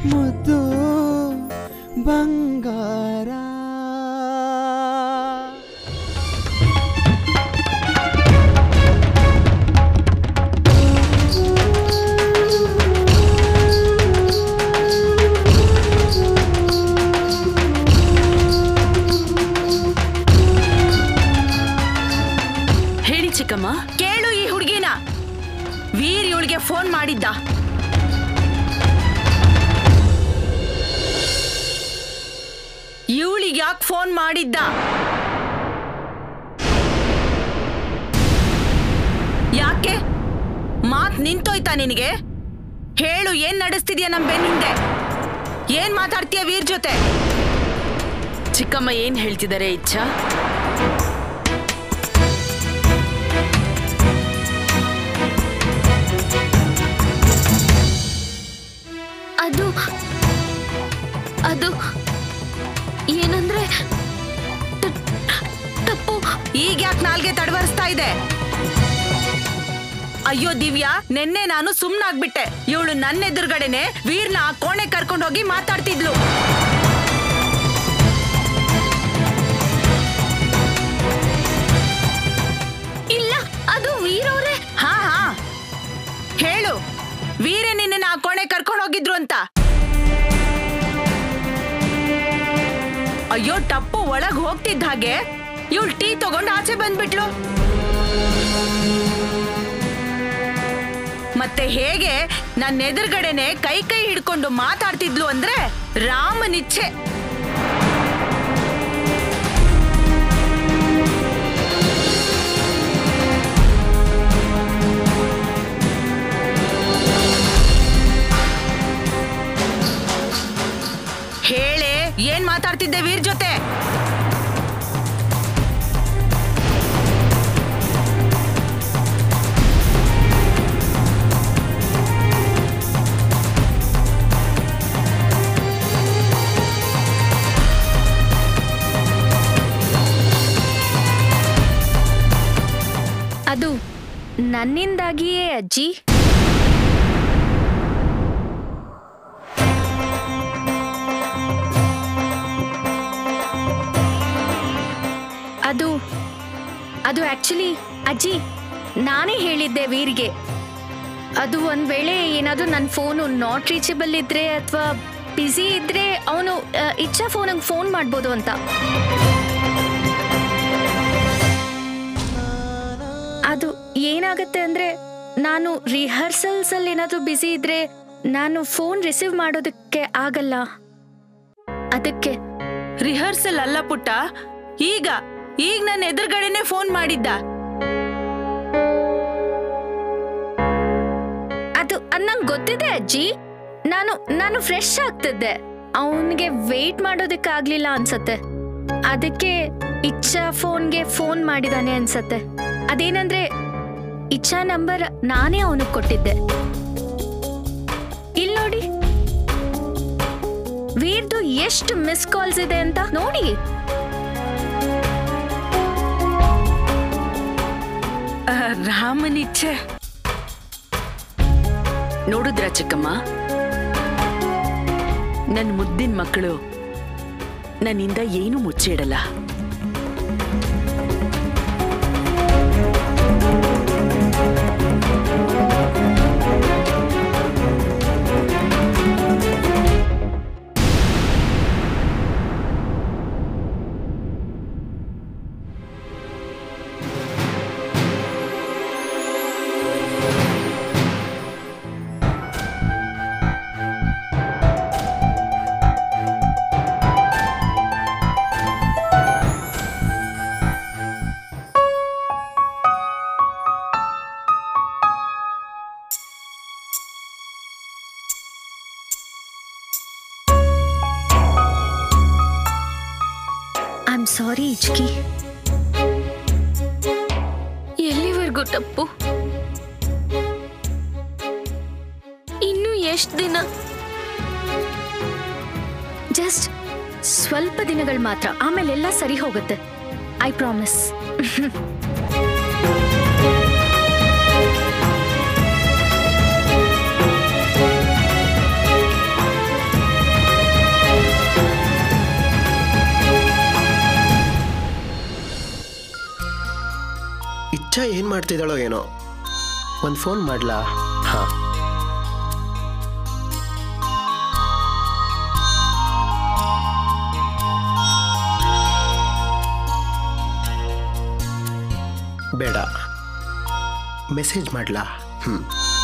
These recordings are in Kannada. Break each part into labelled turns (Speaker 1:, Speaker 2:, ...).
Speaker 1: ಮುದ್ದು ಬಂಗಾರ
Speaker 2: ಹೇಳಿ ಚಿಕ್ಕಮ್ಮ
Speaker 3: ಕೇಳು ಈ ಹುಡುಗಿನ ವೀರ್ ಇವಳಿಗೆ ಫೋನ್ ಮಾಡಿದ್ದ ಇವಳಿಗೆ ಯಾಕೆ ಫೋನ್ ಮಾಡಿದ್ದ ಯಾಕೆ ಮಾತ್ ನಿಂತೋಯ್ತಾ ನಿನಗೆ ಹೇಳು ಏನ್ ನಡೆಸ್ತಿದ್ಯಾ ನಮ್ ಬೆನ್ ಹಿಂದೆ ಏನ್ ಮಾತಾಡ್ತೀಯ ವೀರ್ ಜೊತೆ
Speaker 2: ಚಿಕ್ಕಮ್ಮ ಏನ್ ಹೇಳ್ತಿದ್ದಾರೆ ಇಚ್ಛಾ
Speaker 4: ಅದು ಅದು ಏನಂದ್ರೆ ತ- ತಪ್ಪು
Speaker 3: ಈಗ ಯಾಕೆ ನಾಲ್ಗೆ ತಡವರಿಸ್ತಾ ಇದೆ ಅಯ್ಯೋ ದಿವ್ಯಾ ನಿನ್ನೆ ನಾನು ಸುಮ್ನಾಗ್ಬಿಟ್ಟೆ ಇವಳು ನನ್ನ ಎದುರುಗಡೆನೆ ವೀರ್ನ ಆ ಕೋಣೆ ಕರ್ಕೊಂಡು ಹೋಗಿ ಮಾತಾಡ್ತಿದ್ಲು
Speaker 4: ಇಲ್ಲ ಅದು ವೀರವ್ರೆ
Speaker 3: ಹಾ ಹಾ ಹೇಳು ವೀರೆ ನಿನ್ನ ಆ ಕೋಣೆ ಕರ್ಕೊಂಡು ಹೋಗಿದ್ರು ಅಂತ ಅಯ್ಯೋ ಟಪ್ಪು ಒಳಗ್ ಹೋಗ್ತಿದ್ದ ಹಾಗೆ ಇವಳು ಟೀ ತಗೊಂಡು ಆಚೆ ಬಂದ್ಬಿಟ್ಲು ಮತ್ತೆ ಹೇಗೆ ನನ್ನ ಎದುರುಗಡೆನೆ ಕೈ ಕೈ ಹಿಡ್ಕೊಂಡು ಮಾತಾಡ್ತಿದ್ಲು ಅಂದ್ರೆ ರಾಮನಿಚ್ಛೆ ಹೇಳೆ ಏನ್ ಮಾತಾಡ್ತಿದ್ದೆ ವೀರ್ ಜೊತೆ
Speaker 4: ಅದು ನನ್ನಿಂದಾಗಿಯೇ ಅಜ್ಜಿ ಅದು ಅದು ಆಕ್ಚುಲಿ ಅಜ್ಜಿ ನಾನೇ ಹೇಳಿದ್ದೆ ವೀರ್ಗೆ ಅದು ಒಂದ್ ವೇಳೆ ಏನಾದ್ರೂ ನನ್ನ ಫೋನು ನಾಟ್ ರೀಚಬಲ್ ಇದ್ರೆ ಅಥವಾ ಬ್ಯುಸಿ ಇದ್ರೆ ಅವನು ಇಚ್ಛಾ ಫೋನಿಗೆ ಫೋನ್ ಮಾಡ್ಬೋದು ಅಂತ ಅದು ಏನಾಗತ್ತೆ ಅಂದ್ರೆ ನಾನು ರಿಹರ್ಸಲ್ಸ್ ಅಲ್ಲಿ ಏನಾದ್ರೂ ಬ್ಯುಸಿ ಇದ್ರೆ ನಾನು ಫೋನ್ ರಿಸೀವ್ ಮಾಡೋದಕ್ಕೆ ಆಗಲ್ಲ ಅದಕ್ಕೆ
Speaker 3: ರಿಹರ್ಸಲ್ ಅಲ್ಲ ಪುಟ್ಟ ಈಗ ಈಗ ನನ್ನ ಎದುರುಗಡೆನೆ ಫೋನ್ ಮಾಡಿದ್ದ
Speaker 4: ಅದು ಅದ್ ನಂಗ್ ಗೊತ್ತಿದೆ ಅಜ್ಜಿ ನಾನು ನಾನು ಫ್ರೆಶ್ ಆಗ್ತಿದ್ದೆ ಅವನಿಗೆ ವೇಟ್ ಮಾಡೋದಕ್ಕೆ ಆಗ್ಲಿಲ್ಲ ಅನ್ಸತ್ತೆ ಅದಕ್ಕೆ ಇಚ್ಛಾ ಫೋನ್ಗೆ ಫೋನ್ ಮಾಡಿದಾನೆ ಅನ್ಸತ್ತೆ ಅದೇನಂದ್ರೆ ಇಚ್ಛಾ ನಂಬರ್ ನಾನೇ ಅವನಿಗೆ ಕೊಟ್ಟಿದ್ದೆ ಇಲ್ ನೋಡಿ ವೀರ್ದು ಎಷ್ಟು ಮಿಸ್ ಕಾಲ್ಸ್ ಇದೆ ಅಂತ ನೋಡಿ
Speaker 3: ಆ, ರಾಮನಿಚ್ಛೆ
Speaker 2: ನೋಡಿದ್ರ ಚಿಕ್ಕಮ್ಮ ನನ್ ಮುದ್ದಿನ ಮಕ್ಕಳು ನನ್ನಿಂದ ಏನು ಮುಚ್ಚಿಡಲ್ಲ
Speaker 4: ಐ ಆಮ್ ಸಾರಿ ಇಚ್ಕಿ ಎಲ್ಲಿವರೆಗೂ ತಪ್ಪು ಇನ್ನು ಎಷ್ಟು ದಿನ ಜಸ್ಟ್ ಸ್ವಲ್ಪ ದಿನಗಳು ಮಾತ್ರ ಆಮೇಲೆ ಎಲ್ಲ ಸರಿ ಹೋಗುತ್ತೆ ಐ ಪ್ರಾಮಿಸ್
Speaker 1: ಎಲ್ಲಿರ್ತಿದ್ದಾಳೋ ಏನೋ ಒಂದು ಫೋನ್ ಮಾಡ್ಲಾ ಹಾಂ ಬೇಡ ಮೆಸೇಜ್ ಮಾಡ್ಲಾ ಹ್ಞೂ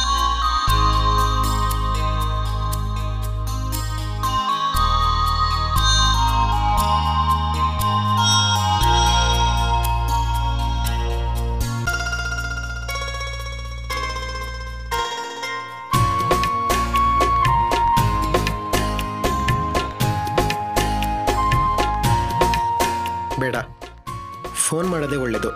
Speaker 1: ಬೇಡ ಫೋನ್ ಮಾಡೋದೇ ಒಳ್ಳೆಯದು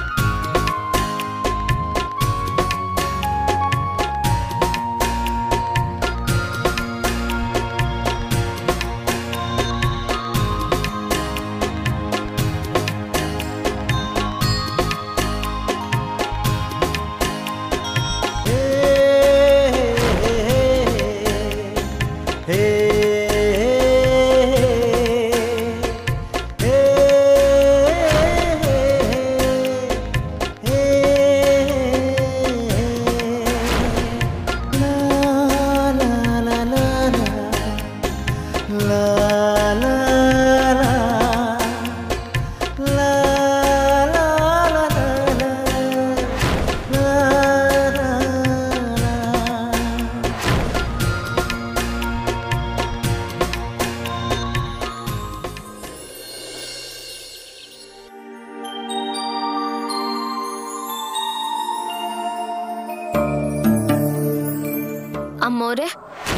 Speaker 4: ಅಮ್ಮೋರೆ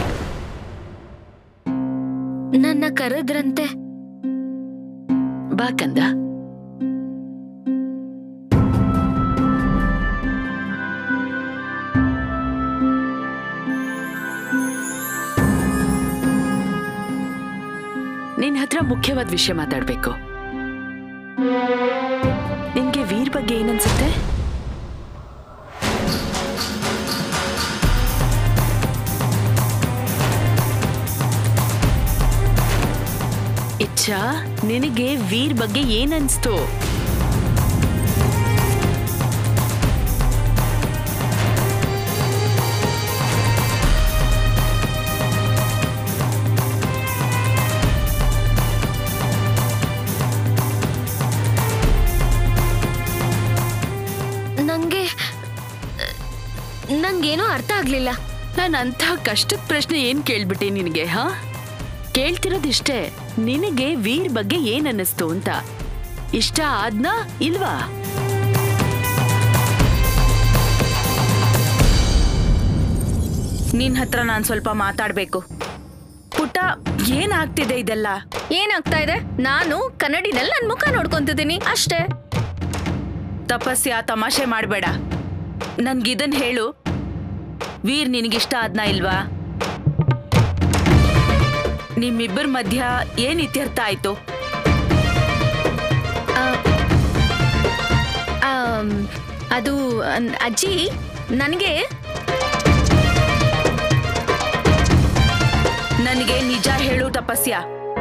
Speaker 4: ನನ್ನ ಕರೆದ್ರಂತೆ
Speaker 2: ಬಾ ಕಂದ ನಿನ್ ಹತ್ರ ಮುಖ್ಯವಾದ ವಿಷಯ ಮಾತಾಡ್ಬೇಕು ನಿನ್ಗೆ ವೀರ್ ಬಗ್ಗೆ ಏನನ್ಸುತ್ತೆ ಇಚ್ಛಾ ನಿನಗೆ ವೀರ್ ಬಗ್ಗೆ ಏನನ್ಸ್ತು
Speaker 4: ನಂಗೆ ನಂಗೇನೋ ಅರ್ಥ ಆಗ್ಲಿಲ್ಲ
Speaker 2: ನಾನು ಅಂಥ ಕಷ್ಟದ ಪ್ರಶ್ನೆ ಏನ್ ಕೇಳ್ಬಿಟ್ಟೆ ನಿನಗೆ ಹಾ ಕೇಳ್ತಿರೋದಿಷ್ಟೇ ನಿನಗೆ ವೀರ್ ಬಗ್ಗೆ ಏನ್ ಅನ್ನಿಸ್ತು ಅಂತ ಇಷ್ಟ ಆದ್ನಾ ಇಲ್ವಾ
Speaker 3: ನಿನ್ ಹತ್ರ ನಾನ್ ಸ್ವಲ್ಪ ಮಾತಾಡ್ಬೇಕು ಪುಟ್ಟ ಏನಾಗ್ತಿದೆ ಇದೆಲ್ಲ
Speaker 4: ಏನಾಗ್ತಾ ಇದೆ ನಾನು ಕನ್ನಡಿನಲ್ಲಿ ನನ್ ಮುಖ ನೋಡ್ಕೊಂತಿದ್ದೀನಿ ಅಷ್ಟೇ
Speaker 3: ತಪಸ್ಯ ತಮಾಷೆ ಮಾಡ್ಬೇಡ ನನ್ಗಿದನ್ ಹೇಳು ವೀರ್ ನಿನಗಿಷ್ಟ ಆದ್ನಾ ಇಲ್ವಾ ನಿಮ್ಮಿಬ್ಬರ ಮಧ್ಯ ಏನ್ ಇತ್ಯರ್ಥ ಆಯ್ತು
Speaker 4: ಆ, ಆಮ್, ಅದು ಅನ್- ಅಜ್ಜಿ ನನಗೆ
Speaker 3: ನನಗೆ ನಿಜ ಹೇಳು ತಪಸ್ಯ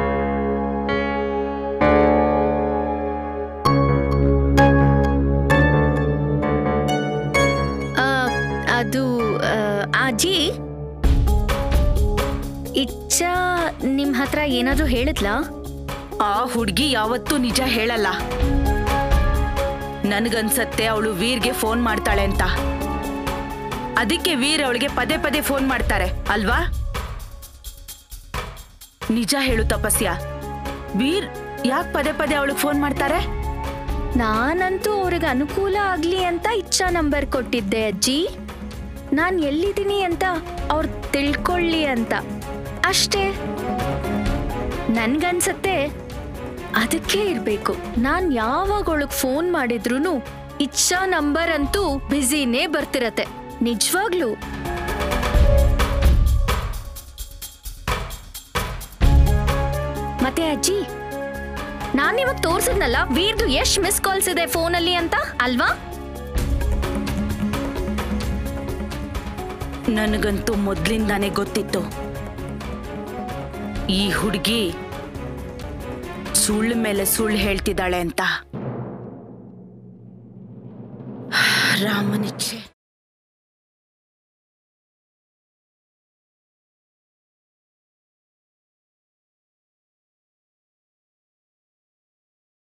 Speaker 4: ಆ, ಅದು ಆ, ಅಜ್ಜಿ ಇಚ್ಛಾ ನಿಮ್ ಹತ್ರ ಏನಾದ್ರೂ ಹೇಳಿದ್ಲಾ
Speaker 3: ಆ ಹುಡ್ಗಿ ಯಾವತ್ತೂ ನಿಜ ಹೇಳಲ್ಲ ನನ್ಗನ್ಸತ್ತೆ ಅವಳು ವೀರ್ಗೆ ಫೋನ್ ಮಾಡ್ತಾಳೆ ಅಂತ ಅದಕ್ಕೆ ವೀರ್ ಅವಳಿಗೆ ಪದೇ ಪದೇ ಫೋನ್ ಮಾಡ್ತಾರೆ ಅಲ್ವಾ ನಿಜ ಹೇಳು ತಪಸ್ಯ ವೀರ್ ಯಾಕೆ ಪದೇ ಪದೇ ಅವಳಿಗೆ ಫೋನ್ ಮಾಡ್ತಾರೆ
Speaker 4: ನಾನಂತೂ ಅವ್ರಿಗೆ ಅನುಕೂಲ ಆಗ್ಲಿ ಅಂತ ಇಚ್ಛಾ ನಂಬರ್ ಕೊಟ್ಟಿದ್ದೆ ಅಜ್ಜಿ ನಾನ್ ಎಲ್ಲಿದ್ದೀನಿ ಅಂತ ಅವ್ರು ತಿಳ್ಕೊಳ್ಳಿ ಅಂತ ಅಷ್ಟೇ ನನ್ಗನ್ಸತ್ತೆ ಅದಕ್ಕೆ ಇರ್ಬೇಕು ನಾನ್ ಯಾವಾಗ ಅವಳಗ್ ಫೋನ್ ಮಾಡಿದ್ರೂ ಇಚ್ಛಾ ನಂಬರ್ ಅಂತೂ ಬ್ಯುಸಿನೇ ಬರ್ತಿರತ್ತೆ ನಿಜವಾಗ್ಲೂ ಮತ್ತೆ ಅಜ್ಜಿ ನಾನ್ ಇವಾಗ ತೋರ್ಸಿದ್ನಲ್ಲ ವೀರ್ದು ಎಷ್ಟ್ ಮಿಸ್ ಕಾಲ್ಸ್ ಇದೆ ಫೋನಲ್ಲಿ ಅಂತ ಅಲ್ವಾ
Speaker 3: ನನಗಂತೂ ಮೊದ್ಲಿಂದಾನೇ ಗೊತ್ತಿತ್ತು ಈ ಹುಡುಗಿ ಸುಳ್ಳು ಮೇಲೆ ಸುಳ್ಳು ಹೇಳ್ತಿದ್ದಾಳೆ ಅಂತ ರಾಮನಿಚ್ಛೆ